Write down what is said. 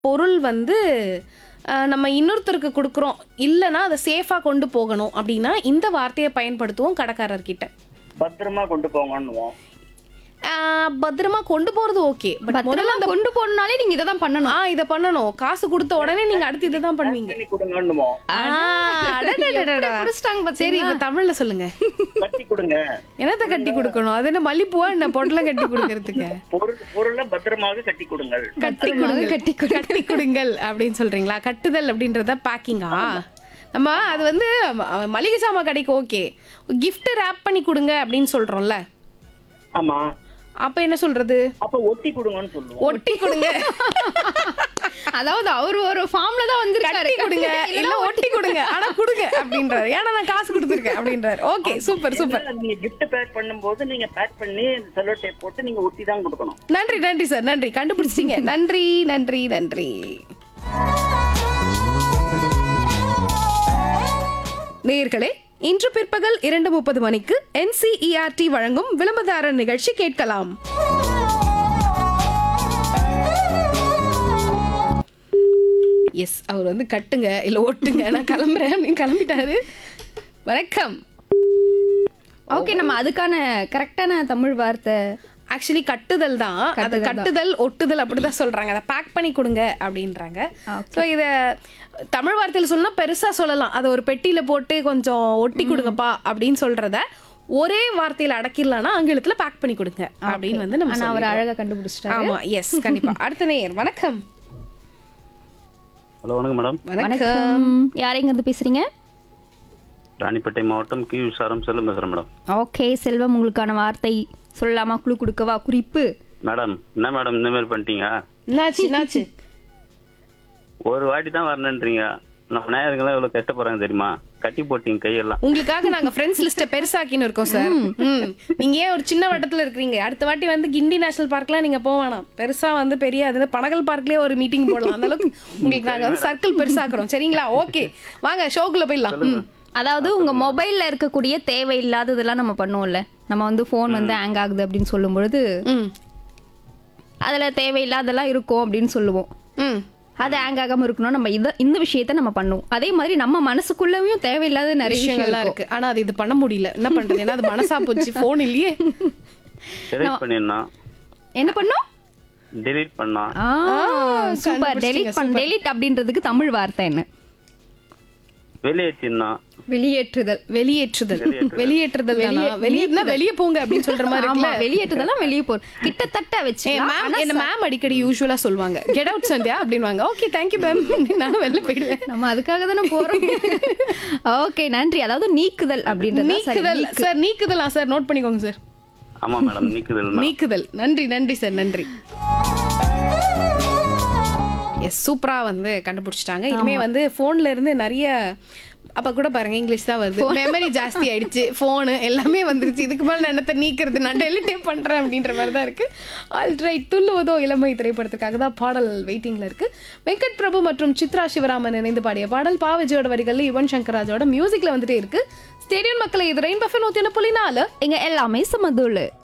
பொருள் வந்து அஹ், நம்ம இன்னொருத்தருக்கு கொடுக்குறோம் இல்லைன்னா அதை சேஃபாக கொண்டு போகணும் அப்படின்னா இந்த வார்த்தையை பயன்படுத்துவோம் கடைக்காரர்கிட்ட பத்திரமா கொண்டு போங்கன்னுவோம் அஹ், பத்திரமா கொண்டு போறது ஓகே பட் முதல்ல முதல்ல அந்த கொண்டு போகணும்னாலே நீங்க இதை தான் பண்ணணும் ஆ இதை பண்ணணும் காசு கொடுத்த உடனே நீங்க அடுத்து இதை தான் பண்ணுவீங்க பண்ணி கொடுங்கன்னுவோம் ஆ, அடடடடடா. புடிச்சிட்டாங்க சரி இப்ப தமிழ்ல சொல்லுங்க கட்டி கொடுங்க என்னத்த கட்டி கொடுக்கணும் அது என்ன மல்லிப்பூவா என்ன பொட்டலம் கட்டி கொடுக்கறதுக்கு பொருள் பொருளை பத்திரமாக கட்டி கொடுங்கள் கட்டி பத்திரமாக கொடுங்க கட்டி கட்டி கட்டி கொடுங்கள் அப்படின்னு சொல்றீங்களா கட்டுதல் அப்படின்றத பேக்கிங்கா நம்ம அது வந்து ம- மளிகை சாமான் கடைக்கு ஓகே gift ரேப் பண்ணி கொடுங்க அப்படின்னு சொல்றோம்ல ஆமா அப்ப என்ன சொல்றது அப்ப ஒட்டி கொடுங்கன்னு சொல்லுவோம் ஒட்டி கொடுங்க அதாவது அவர் ஒரு ஃபார்ம்ல தான் வந்திருக்காரு கட்டி கொடுங்க இல்ல ஒட்டி கொடுங்க ஆனா கொடுங்க அப்படின்றாரு ஏன்னா நான் காசு கொடுத்துருக்கேன் அப்படின்றாரு ஓகே சூப்பர் சூப்பர் இல்ல, நீங்க gift பேக் பண்ணும்போது நீங்க பேக் பண்ணி செல்லோ டேப் போட்டு நீங்க ஒட்டி தான் கொடுக்கணும் நன்றி நன்றி சார் நன்றி கண்டுபிடிச்சிட்டீங்க நன்றி நன்றி நன்றி நேயர்களே இன்று பிற்பகல் இரண்டு முப்பது மணிக்கு என்சிஇஆர்டி வழங்கும் விளம்பரதாரர் நிகழ்ச்சி கேட்கலாம் எஸ் அவர் வந்து கட்டுங்க இல்ல ஒட்டுங்க நான் கிளம்புறேன் அப்படின்னு கிளம்பிட்டாரு வணக்கம் ஓகே நம்ம அதுக்கான கரெக்டான தமிழ் வார்த்தை ஆக்சுவலி கட்டுதல் தான் அது கட்டுதல் தான். கட்டுதல் ஒட்டுதல் அப்படிதான் சொல்றாங்க அதை பேக் பண்ணி கொடுங்க அப்படின்றாங்க Okay. ஸோ இத தமிழ் வார்த்தையில் சொன்னா பெருசா சொல்லலாம் அதை ஒரு பெட்டியில போட்டு கொஞ்சம் ஒட்டி கொடுங்கப்பா அப்படின்னு சொல்றத ஒரே வார்த்தையில அடக்கிடலாம்னா ஆங்கிலத்துல பேக் பண்ணி கொடுங்க அப்படின்னு வந்து நம்ம ஆனா அவர் சொல்லிடுறோம். அழகா கண்டுபிடிச்சிட்டாரு ஆமா எஸ் கண்டிப்பா அடுத்த நேயர் வணக்கம் ஹலோ வணக்கம் மேடம் வணக்கம் வணக்கம் யாரைங்க இருந்து பேசுறீங்க ராணிப்பேட்டை மாவட்டம் கி விசாரம் செல்லும் பேசுறேன் மேடம் ஓகே செல்வம் உங்களுக்கான வார்த்தை சொல்லலாமா குழு கொடுக்கவா குறிப்பு மேடம் என்ன மேடம் இந்த மாதிரி பண்ணிட்டீங்க என்னாச்சு என்னாச்சு ஒரு வாட்டி தான் வரணுன்றீங்க நம்ம நேயர்கள்லாம் எவ்வளவு கஷ்டப்படுறாங்க தெரியுமா கட்டி போட்டீங்க கையெல்லாம் உங்களுக்காக நாங்க ஃப்ரெண்ட்ஸ் லிஸ்ட்டை பெருசாக்கின்னு இருக்கோம் சார் ம். நீங்க ஏன் ஒரு சின்ன வட்டத்துல இருக்கீங்க அடுத்த வாட்டி வந்து கிண்டி நேஷனல் பார்க்லாம் நீங்க போக வேணாம் பெருசா வந்து பெரிய அது பனகல் பார்க்லயே ஒரு மீட்டிங் போடலாம் அந்த அளவுக்கு உங்களுக்கு நாங்க வந்து சர்க்கிள் பெருசாக்குறோம் சரிங்களா ஓகே வாங்க ஷோக்குள்ள போயிடலாம் ம். அதாவது உங்க மொபைல்ல இருக்கக்கூடிய தேவையில்லாததெல்லாம் நம்ம பண்ணுவோம்ல நம்ம வந்து ஃபோன் வந்து ஹேங் ஆகுது அப்படின்னு சொல்லும் பொழுது ம் அதுல தேவையில்லாதெல்லாம் இருக்கும் அப்படின்னு சொல்லுவோம் ம் அது ஹேங் ஆகாம இருக்கணும் நம்ம இத இந்த விஷயத்த நம்ம பண்ணுவோம் அதே மாதிரி நம்ம மனசுக்குள்ளவும் தேவையில்லாத நிறைய விஷயங்கள்லாம் விஷயங்கள்லாம் இருக்கு இருக்கு ஆனா அது இது பண்ண முடியல என்ன பண்றது ஏன்னா அது மனசா போச்சு போன் இல்லையே டெலிட் பண்ணிடணும் என்ன பண்ணோம் டெலிட் பண்ணா சூப்பர் டெலிட் பண்ண டெலிட் அப்படின்றதுக்கு தமிழ் வார்த்தை என்ன வெளியேற்றிடணும் வெளியேற்றுதல் வெளியேற்றுதல் வெளியேற்றுதல் வெளியேறினா வெளியே போங்க அப்படின்னு சொல்ற மாதிரி ஆமா இருக்குல்ல வெளியேற்றுதெல்லாம் வெளியே போறோம் கிட்டத்தட்ட வச்சு ஏ மேம் என்ன மேம் அடிக்கடி யூஸ்வலா சொல்லுவாங்க கெட் அவுட் சந்தியா அப்படின்வாங்க ஓகே தேங்க்யூ மேம் நானும் வெளில போயிடுவேன் நம்ம அதுக்காக தானே போறோம் ஓகே நன்றி அதாவது நீக்குதல் அப்படின்றது தான் சரி. நீக்குதல் சார் நீக்குதலா சார் நோட் பண்ணிக்கோங்க சார் ஆமா மேடம் நீக்குதல் தான் நீக்குதல் நன்றி நன்றி சார் நன்றி எஸ் சூப்பரா வந்து கண்டுபிடிச்சிட்டாங்க இனிமே வந்து போன்ல இருந்து நிறைய அப்ப கூட பாருங்க இங்கிலீஷ் தான் வருது மெமரி ஜாஸ்தி ஆயிடுச்சு போனு எல்லாமே வந்துருச்சு இதுக்கு மேல நான் என்னத்த நீக்கிறது நான் டெலிட்டே பண்றேன் அப்படின்ற மாதிரி தான் இருக்கு ஆல்ரைட் துள்ளுவதோ இளமை திரைப்படத்துக்காக தான் பாடல் வெயிட்டிங்ல இருக்கு வெங்கட் பிரபு மற்றும் சித்ரா சிவராமன் இணைந்து பாடிய பாடல் பாவஜியோட வரிகள்ல யுவன் சங்கர் ராஜோட மியூசிக்ல வந்துட்டே இருக்கு ஸ்டேடியம் மக்களை இது ரெயின் பஃபே நூத்தி ஒன்று புள்ளி நாலு இங்க எல்லாமே சமதுள்ளு